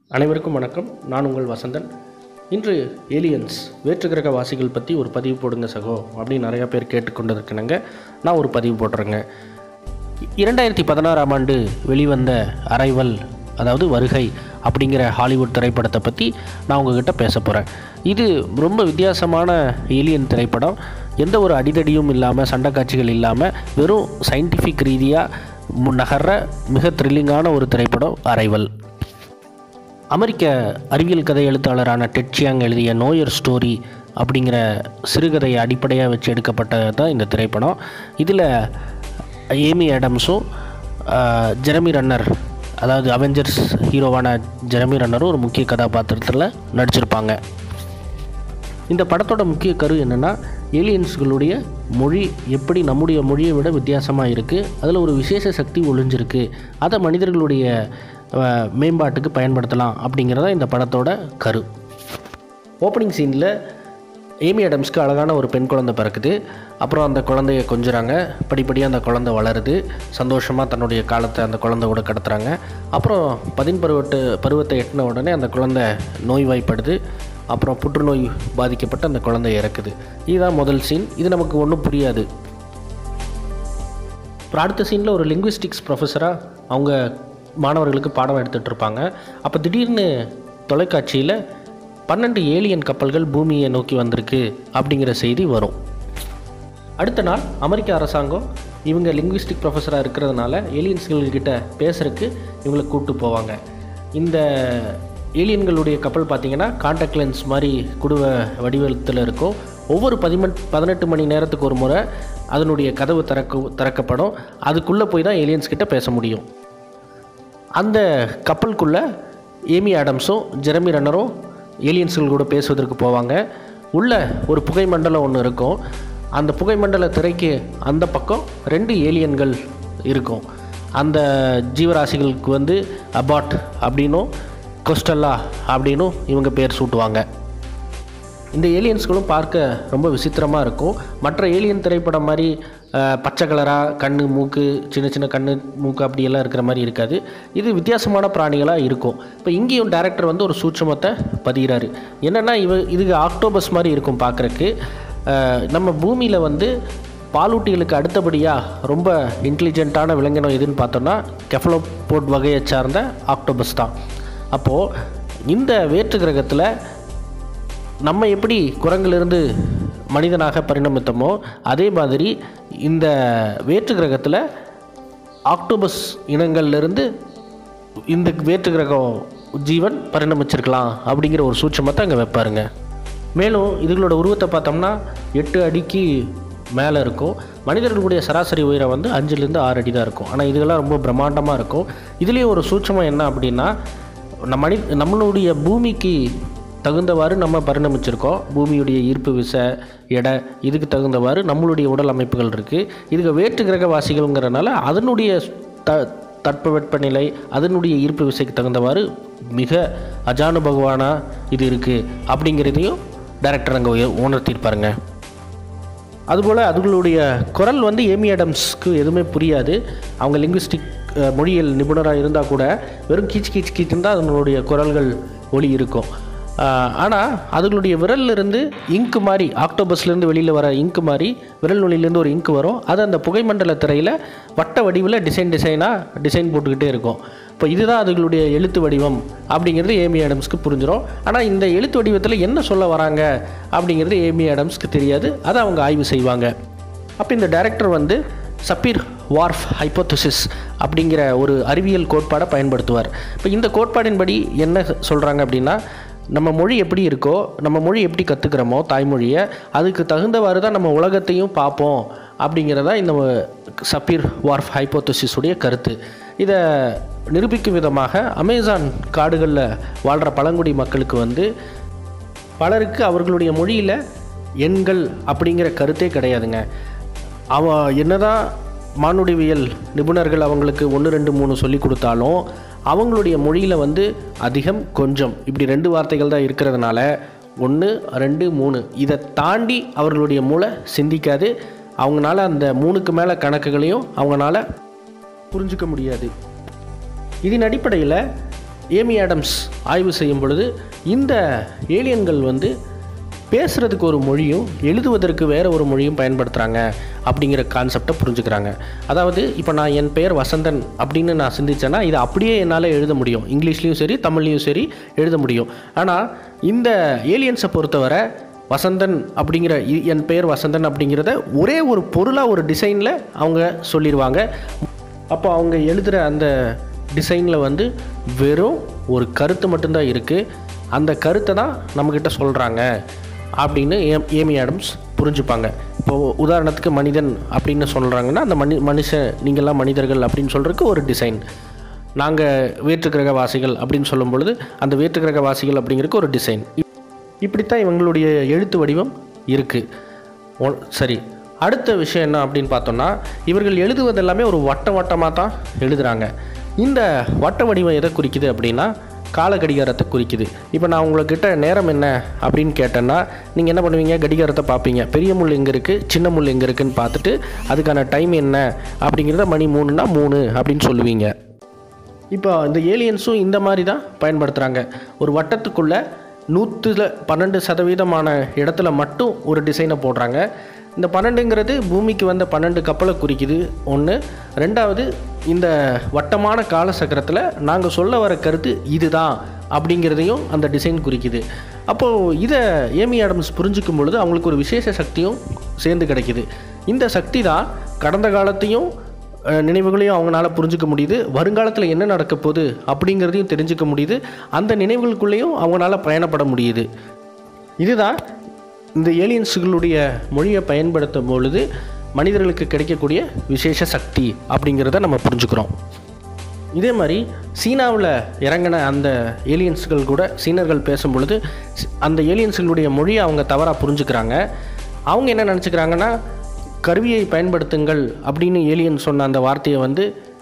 அனைவருக்கும் வணக்கம் நான் உங்கள் வசந்தன் இன்று ஏலியன்ஸ் வேற்றுக்கிரக வாசிகள் பற்றி ஒரு பதிவு போடுங்க சகோ அப்படின்னு நிறையா பேர் கேட்டுக்கொண்டிருக்கணுங்க நான் ஒரு பதிவு போடுறேங்க இரண்டாயிரத்தி பதினாறாம் ஆண்டு வெளிவந்த அரைவல் அதாவது வருகை அப்படிங்கிற ஹாலிவுட் திரைப்படத்தை பற்றி நான் உங்ககிட்ட பேச போகிறேன் இது ரொம்ப வித்தியாசமான ஏலியன் திரைப்படம் எந்த ஒரு அடிதடியும் இல்லாமல் சண்டை காட்சிகள் இல்லாமல் வெறும் சயின்டிஃபிக் ரீதியாக நகர்ற மிக த்ரில்லிங்கான ஒரு திரைப்படம் அரைவல் அமெரிக்க அறிவியல் கதை எழுத்தாளரான டெட்சியாங் எழுதிய நோயர் ஸ்டோரி அப்படிங்கிற சிறுகதையை அடிப்படையாக வச்சு எடுக்கப்பட்டது தான் இந்த திரைப்படம் இதில் ஏமி ஆடம்ஸும் ஆஹ், ஜெரமி ரன்னர் அதாவது அவெஞ்சர்ஸ் ஹீரோவான ஜெரமி ரன்னரும் ஒரு முக்கிய கதாபாத்திரத்தில் நடிச்சிருப்பாங்க இந்த படத்தோட முக்கிய கரு என்னென்னா ஏலியன்ஸ்களுடைய மொழி எப்படி நம்முடைய மொழியை விட வித்தியாசமாக இருக்குது அதில் ஒரு விசேஷ சக்தி ஒளிஞ்சிருக்கு அதை மனிதர்களுடைய அஹ், மேம்பாட்டுக்கு பயன்படுத்தலாம் அப்படிங்கிறதா இந்த படத்தோட கரு ஓப்பனிங் சீனில் ஏமி அடம்ஸ்க்கு அழகான ஒரு பெண் குழந்தை பிறக்குது அப்புறம் அந்த குழந்தைய கொஞ்சுறாங்க படிப்படியாக அந்த குழந்தை வளருது சந்தோஷமாக தன்னுடைய காலத்தை அந்த குழந்தை கூட கடத்துறாங்க அப்புறம் பதின் பருவட்டு பருவத்தை எட்டின உடனே அந்த குழந்தை நோய்வாய்ப்படுது அப்புறம் புற்றுநோய் பாதிக்கப்பட்டு அந்த குழந்தை இறக்குது இதுதான் முதல் சீன் இது நமக்கு ஒன்றும் புரியாது அப்புறம் அடுத்த சீனில் ஒரு லிங்குவிஸ்டிக்ஸ் ப்ரொஃபஸராக அவங்க மாணவர்களுக்கு பாடம் எடுத்துகிட்டு இருப்பாங்க அப்போ திடீர்னு தொலைக்காட்சியில் பன்னெண்டு ஏலியன் கப்பல்கள் பூமியை நோக்கி வந்திருக்கு அப்படிங்கிற செய்தி வரும் அடுத்த நாள் அமெரிக்க அரசாங்கம் இவங்க லிங்குவிஸ்டிக் ப்ரொஃபஸராக இருக்கிறதுனால ஏலியன்ஸ்கள்கிட்ட பேசுறதுக்கு இவங்களை கூப்பிட்டு போவாங்க இந்த ஏலியன்களுடைய கப்பல் பார்த்தீங்கன்னா காண்டாக்ட் லென்ஸ் மாதிரி குடுவ வடிவத்தில் இருக்கும் ஒவ்வொரு பதிமண் பதினெட்டு மணி நேரத்துக்கு ஒரு முறை அதனுடைய கதவு திறக்க திறக்கப்படும் அதுக்குள்ளே போய் தான் ஏலியன்ஸ் கிட்ட பேச முடியும் அந்த கப்பலுக்குள்ளே ஏமி ஆடம்ஸும் ஜெரமி ரன்னரும் ஏலியன்ஸ்கள் கூட பேசுவதற்கு போவாங்க உள்ள ஒரு புகை மண்டலம் ஒன்று இருக்கும் அந்த புகை மண்டல திரைக்கு அந்த பக்கம் ரெண்டு ஏலியன்கள் இருக்கும் அந்த ஜீவராசிகளுக்கு வந்து அபாட் அப்படின்னும் கொஸ்டல்லா அப்படின்னும் இவங்க பேர் சூட்டுவாங்க இந்த ஏலியன்ஸ்களும் பார்க்க ரொம்ப விசித்திரமாக இருக்கும் மற்ற ஏலியன் திரைப்படம் மாதிரி அஹ், பச்சை கலராக கண்ணு மூக்கு சின்ன சின்ன கண்ணு மூக்கு அப்படியெல்லாம் இருக்கிற மாதிரி இருக்காது இது வித்தியாசமான பிராணிகளாக இருக்கும் இப்போ இங்கேயும் டேரக்டர் வந்து ஒரு சூட்சமத்தை பதிகிறாரு என்னென்னா இவ இதுக்கு ஆக்டோபஸ் மாதிரி இருக்கும் பார்க்குறக்கு நம்ம பூமியில் வந்து பாலூட்டிகளுக்கு அடுத்தபடியாக ரொம்ப இன்டெலிஜென்ட்டான விலங்கினம் எதுன்னு பார்த்தோன்னா கெஃபலோபோட் வகையை சார்ந்த ஆக்டோபஸ் தான் அப்போது இந்த வேற்று கிரகத்தில் நம்ம எப்படி குரங்கிலிருந்து மனிதனாக பரிணமித்தோமோ அதே மாதிரி இந்த வேற்று கிரகத்தில் ஆக்டோபஸ் இனங்கள்லேருந்து இந்த வேற்று கிரகம் ஜீவன் பரிணமிச்சிருக்கலாம் அப்படிங்கிற ஒரு சூட்சமத்தை அங்கே வைப்பாருங்க மேலும் இதுகளோட உருவத்தை பார்த்தோம்னா எட்டு அடிக்கு மேலே இருக்கும் மனிதர்களுடைய சராசரி உயரம் வந்து அஞ்சுலேருந்து ஆறு அடி தான் இருக்கும் ஆனால் இதுகெல்லாம் ரொம்ப பிரம்மாண்டமாக இருக்கும் இதுலேயும் ஒரு சூட்சமம் என்ன அப்படின்னா நம்ம மனி நம்மளுடைய பூமிக்கு தகுந்தவாறு நம்ம பரிணமிச்சிருக்கோம் பூமியுடைய ஈர்ப்பு விசை எடை இதுக்கு தகுந்தவாறு நம்மளுடைய உடல் அமைப்புகள் இருக்குது இதுக்கு வேற்று கிரகவாசிகள்ங்கிறனால அதனுடைய த தட்பவெப்பநிலை அதனுடைய ஈர்ப்பு விசைக்கு தகுந்தவாறு மிக அஜானுபகவானாக இது இருக்குது அப்படிங்கிறதையும் டைரக்டர் அங்கே உணர்த்தியிருப்பாருங்க அதுபோல் அதுகளுடைய குரல் வந்து ஏமி ஆடம்ஸ்க்கு எதுவுமே புரியாது அவங்க லிங்குவிஸ்டிக் மொழியியல் நிபுணராக இருந்தால் கூட வெறும் கீச் கீச் கீச்சுன்னு தான் அதனுடைய குரல்கள் ஒலி இருக்கும் ஆனால் அதுகளுடைய விரல்ல இருந்து இங்கு மாதிரி ஆக்டோபஸ்லேருந்து வெளியில் வர இங்கு மாதிரி விரல் நுனியிலேருந்து ஒரு இங்கு வரும் அது அந்த புகைமண்டல திரையில் வட்ட வடிவில் டிசைன் டிசைனாக டிசைன் போட்டுக்கிட்டே இருக்கும் இப்போ இதுதான் அதுகளுடைய எழுத்து வடிவம் அப்படிங்கிறது ஏமி ஆடம்ஸ்க்கு புரிஞ்சிடும் ஆனால் இந்த எழுத்து வடிவத்தில் என்ன சொல்ல வராங்க அப்படிங்கிறது ஏமி ஆடம்ஸ்க்கு தெரியாது அதை அவங்க ஆய்வு செய்வாங்க அப்போ இந்த டைரக்டர் வந்து சப்பீர் வார்ஃப் ஹைப்போதசிஸ் அப்படிங்கிற ஒரு அறிவியல் கோட்பாடை பயன்படுத்துவார் இப்போ இந்த கோட்பாடின்படி என்ன சொல்கிறாங்க அப்படின்னா நம்ம மொழி எப்படி இருக்கோ நம்ம மொழி எப்படி கற்றுக்கிறோமோ தாய்மொழியை அதுக்கு தகுந்தவாறு தான் நம்ம உலகத்தையும் பார்ப்போம் அப்படிங்கிறதா இந்த சப்பீர் வார்ஃப் ஹைப்போதசிஸுடைய கருத்து இதை நிரூபிக்கும் விதமாக அமேசான் காடுகளில் வாழ்கிற பழங்குடி மக்களுக்கு வந்து பலருக்கு அவர்களுடைய மொழியில் எண்கள் அப்படிங்கிற கருத்தே கிடையாதுங்க அவ என்னதான் மானுடவியல் நிபுணர்கள் அவங்களுக்கு ஒன்று ரெண்டு மூணு சொல்லி கொடுத்தாலும் அவங்களுடைய மொழியில் வந்து அதிகம் கொஞ்சம் இப்படி ரெண்டு வார்த்தைகள் தான் இருக்கிறதுனால ஒன்று ரெண்டு மூணு இதை தாண்டி அவர்களுடைய மூளை சிந்திக்காது அவங்களால அந்த மூணுக்கு மேலே கணக்குகளையும் அவங்களால புரிஞ்சுக்க முடியாது இதன் அடிப்படையில் ஏமி ஆடம்ஸ் ஆய்வு செய்யும் பொழுது இந்த ஏலியன்கள் வந்து பேசுகிறதுக்கு ஒரு மொழியும் எழுதுவதற்கு வேறு ஒரு மொழியும் பயன்படுத்துகிறாங்க அப்படிங்கிற கான்செப்டை புரிஞ்சுக்கிறாங்க அதாவது இப்போ நான் என் பெயர் வசந்தன் அப்படின்னு நான் சிந்திச்சேன்னா இதை அப்படியே என்னால் எழுத முடியும் இங்கிலீஷ்லேயும் சரி தமிழ்லேயும் சரி எழுத முடியும் ஆனால் இந்த ஏலியன்ஸை பொறுத்தவரை வசந்தன் அப்படிங்கிற இ- என் பெயர் வசந்தன் அப்படிங்கிறத ஒரே ஒரு பொருளாக ஒரு டிசைனில் அவங்க சொல்லிடுவாங்க அப்போ அவங்க எழுதுகிற அந்த டிசைனில் வந்து வெறும் ஒரு கருத்து மட்டும்தான் இருக்குது அந்த கருத்தை தான் நம்மக்கிட்ட சொல்கிறாங்க அப்படின்னு ஏம் ஏமி ஆடம்ஸ் புரிஞ்சுப்பாங்க இப்போது உதாரணத்துக்கு மனிதன் அப்படின்னு சொல்கிறாங்கன்னா அந்த மனி மனுஷன் நீங்கள்லாம் மனிதர்கள் அப்படின்னு சொல்கிறதுக்கு ஒரு டிசைன் நாங்கள் வேற்றுக்கிரக வாசிகள் அப்படின்னு சொல்லும் பொழுது அந்த வேற்றுக்கிரக வாசிகள் அப்படிங்கிறதுக்கு ஒரு டிசைன் இப்படித்தான் இவங்களுடைய எழுத்து வடிவம் இருக்குது சரி அடுத்த விஷயம் என்ன அப்படின்னு பார்த்தோம்னா இவர்கள் எழுதுவது எல்லாமே ஒரு வட்ட வட்டமாக தான் எழுதுகிறாங்க இந்த வட்ட வடிவம் எதை குறிக்குது அப்படின்னா கால கடிகாரத்தை குறிக்குது இப்போ நான் உங்கள்கிட்ட நேரம் என்ன அப்படின்னு கேட்டேன்னா நீங்கள் என்ன பண்ணுவீங்க கடிகாரத்தை பார்ப்பீங்க பெரிய முள் எங்கே இருக்குது சின்ன முள் எங்கே இருக்குன்னு பார்த்துட்டு அதுக்கான டைம் என்ன அப்படிங்கிறத மணி மூணுனா மூணு அப்படின்னு சொல்லுவீங்க இப்போ இந்த ஏலியன்ஸும் இந்த மாதிரி தான் பயன்படுத்துகிறாங்க ஒரு வட்டத்துக்குள்ளே நூற்றில் பன்னெண்டு சதவீதமான இடத்துல மட்டும் ஒரு டிசைனை போடுறாங்க இந்த பன்னெண்டுங்கிறது பூமிக்கு வந்த பன்னெண்டு கப்பலை குறிக்குது ஒன்று ரெண்டாவது இந்த வட்டமான கால சக்கரத்தில் நாங்கள் சொல்ல வர கருத்து இதுதான் அப்படிங்கிறதையும் அந்த டிசைன் குறிக்குது அப்போது இதை ஏமி ஆடம்ஸ் புரிஞ்சுக்கும் பொழுது அவங்களுக்கு ஒரு விசேஷ சக்தியும் சேர்ந்து கிடைக்குது இந்த சக்தி தான் கடந்த காலத்தையும் அஹ், நினைவுகளையும் அவங்களால புரிஞ்சுக்க முடியுது வருங்காலத்தில் என்ன நடக்க போகுது அப்படிங்கிறதையும் தெரிஞ்சுக்க முடியுது அந்த நினைவுகளுக்குள்ளேயும் அவங்களால பயணப்பட முடியுது இதுதான் இந்த ஏலியன்ஸுகளுடைய மொழியை பயன்படுத்தும் பொழுது மனிதர்களுக்கு கிடைக்கக்கூடிய விசேஷ சக்தி அப்படிங்கிறத நம்ம புரிஞ்சுக்கிறோம் இதே மாதிரி சீனாவில் இறங்கின அந்த ஏலியன்ஸ்கள் கூட சீனர்கள் பேசும் பொழுது சி- அந்த ஏலியன்ஸ்களுடைய மொழியை அவங்க தவறாக புரிஞ்சுக்கிறாங்க அவங்க என்ன நினச்சிக்கிறாங்கன்னா கருவியை பயன்படுத்துங்கள் அப்படின்னு ஏலியன் சொன்ன அந்த வார்த்தையை வந்து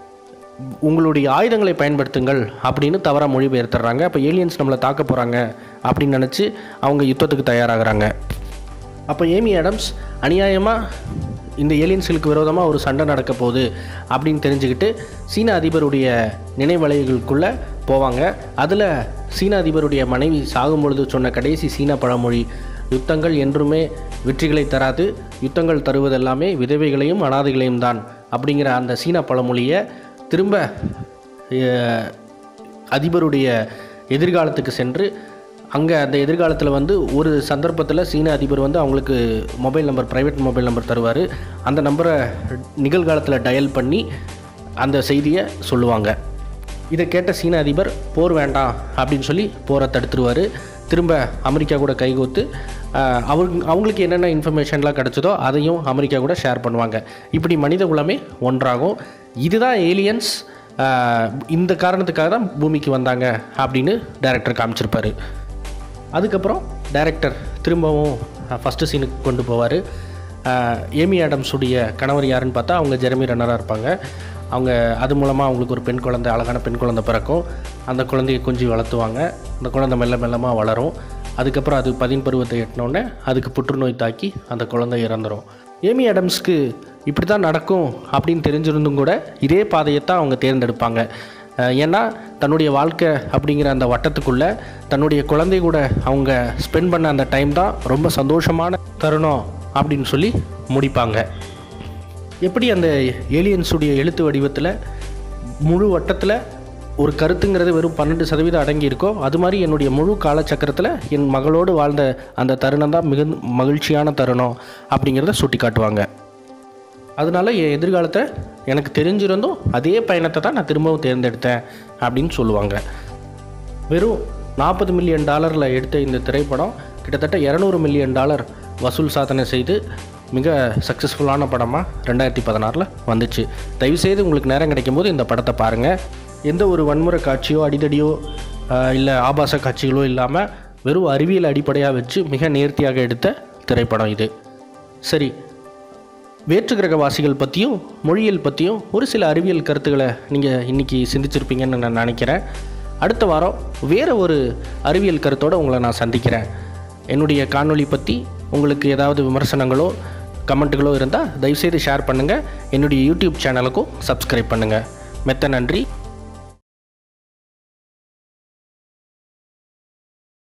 உங்களுடைய ஆயுதங்களை பயன்படுத்துங்கள் அப்படின்னு தவறாக மொழிபெயர்த்துறாங்க அப்போ ஏலியன்ஸ் நம்மளை தாக்க போகிறாங்க அப்படின்னு நினச்சி அவங்க யுத்தத்துக்கு தயாராகிறாங்க அப்போ ஏமி ஆடம்ஸ் அநியாயமாக இந்த ஏலியன்ஸ்களுக்கு விரோதமாக ஒரு சண்டை நடக்க போகுது அப்படின்னு தெரிஞ்சுக்கிட்டு சீன அதிபருடைய நினைவலைகளுக்குள்ளே போவாங்க அதில் சீன அதிபருடைய மனைவி சாகும் பொழுது சொன்ன கடைசி சீன பழமொழி யுத்தங்கள் என்றுமே வெற்றிகளை தராது யுத்தங்கள் தருவதெல்லாமே விதவைகளையும் அனாதைகளையும் தான் அப்படிங்கிற அந்த சீன பழமொழியை திரும்ப அஹ், அதிபருடைய எதிர்காலத்துக்கு சென்று அங்கே அந்த எதிர்காலத்தில் வந்து ஒரு சந்தர்ப்பத்தில் சீன அதிபர் வந்து அவங்களுக்கு mobile number private mobile number தருவார் அந்த நம்பரை நிகழ்காலத்தில் டயல் பண்ணி அந்த செய்தியை சொல்லுவாங்க இதை கேட்ட சீன அதிபர் போர் வேண்டாம் அப்படின்னு சொல்லி போரை தடுத்துருவார் திரும்ப அமெரிக்கா கூட கைகோத்து ஆஹ், அவங்க அவங்களுக்கு என்னென்ன இன்ஃபர்மேஷன்லாம் கிடச்சதோ அதையும் அமெரிக்கா கூட ஷேர் பண்ணுவாங்க இப்படி மனித குலமே ஒன்றாகும் இதுதான் ஏலியன்ஸ் இந்த காரணத்துக்காக தான் பூமிக்கு வந்தாங்க அப்படின்னு டைரக்டர் காமிச்சிருப்பாரு அதுக்கப்புறம் டைரக்டர் திரும்பவும் ஃபஸ்ட்டு சீனுக்கு கொண்டு போவார் ஏமி ஆடம்ஸுடைய கணவர் யாருன்னு பார்த்தா அவங்க ஜெரமி ரன்னராக இருப்பாங்க அவங்க அது மூலமாக அவங்களுக்கு ஒரு பெண் குழந்தை அழகான பெண் குழந்தை பிறக்கும் அந்த குழந்தையை கொஞ்சி வளர்த்துவாங்க அந்த குழந்தை மெல்ல மெல்லமாக வளரும் அதுக்கப்புறம் அது பதின் பருவத்தை எட்டினோடனே அதுக்கு புற்றுநோய் தாக்கி அந்த குழந்தை இறந்துரும் ஏமி ஆடம்ஸ்க்கு இப்படி தான் நடக்கும் அப்படின்னு தெரிஞ்சிருந்தும் கூட இதே பாதையை தான் அவங்க தேர்ந்தெடுப்பாங்க அஹ் ஏன்னா தன்னுடைய வாழ்க்கை அப்படிங்கிற அந்த வட்டத்துக்குள்ளே தன்னுடைய குழந்தை கூட அவங்க ஸ்பெண்ட் பண்ண அந்த டைம் தான் ரொம்ப சந்தோஷமான தருணம் அப்படின்னு சொல்லி முடிப்பாங்க எப்படி அந்த ஏலியன்ஸுடைய எழுத்து வடிவத்தில் முழு வட்டத்தில் ஒரு கருத்துங்கிறது வெறும் பன்னெண்டு சதவீதம் அடங்கி இருக்கோ அது மாதிரி என்னுடைய முழு காலச்சக்கரத்தில் என் மகளோடு வாழ்ந்த அந்த தருணம் தான் மிகுந்த மகிழ்ச்சியான தருணம் அப்படிங்கிறத சுட்டி காட்டுவாங்க அதனால என் எதிர்காலத்தை எனக்கு தெரிஞ்சிருந்தும் அதே பயணத்தை தான் நான் திரும்பவும் தேர்ந்தெடுத்தேன் அப்படின்னு சொல்லுவாங்க வெறும் நாற்பது மில்லியன் டாலரில் எடுத்த இந்த திரைப்படம் கிட்டத்தட்ட இரநூறு மில்லியன் டாலர் வசூல் சாதனை செய்து மிக சக்ஸஸ்ஃபுல்லான படமாக ரெண்டாயிரத்தி பதினாறில் வந்துச்சு தயவுசெய்து உங்களுக்கு நேரம் கிடைக்கும்போது இந்த படத்தை பாருங்கள் எந்த ஒரு வன்முறை காட்சியோ அடிதடியோ இல்லை ஆபாச காட்சிகளோ இல்லாமல் வெறும் அறிவியல் அடிப்படையாக வச்சு மிக நேர்த்தியாக எடுத்த திரைப்படம் இது சரி வேற்று கிரகவாசிகள் பற்றியும் மொழியியல் பற்றியும் ஒரு சில அறிவியல் கருத்துக்களை நீங்கள் இன்றைக்கி சிந்திச்சிருப்பீங்கன்னு நான் நினைக்கிறேன் அடுத்த வாரம் வேறு ஒரு அறிவியல் கருத்தோடு உங்களை நான் சந்திக்கிறேன் என்னுடைய காணொளி பற்றி உங்களுக்கு ஏதாவது விமர்சனங்களோ கமெண்ட்டுகளோ இருந்தால் தயவுசெய்து ஷேர் பண்ணுங்கள் என்னுடைய யூடியூப் சேனலுக்கும் சப்ஸ்கிரைப் பண்ணுங்கள் மெத்த நன்றி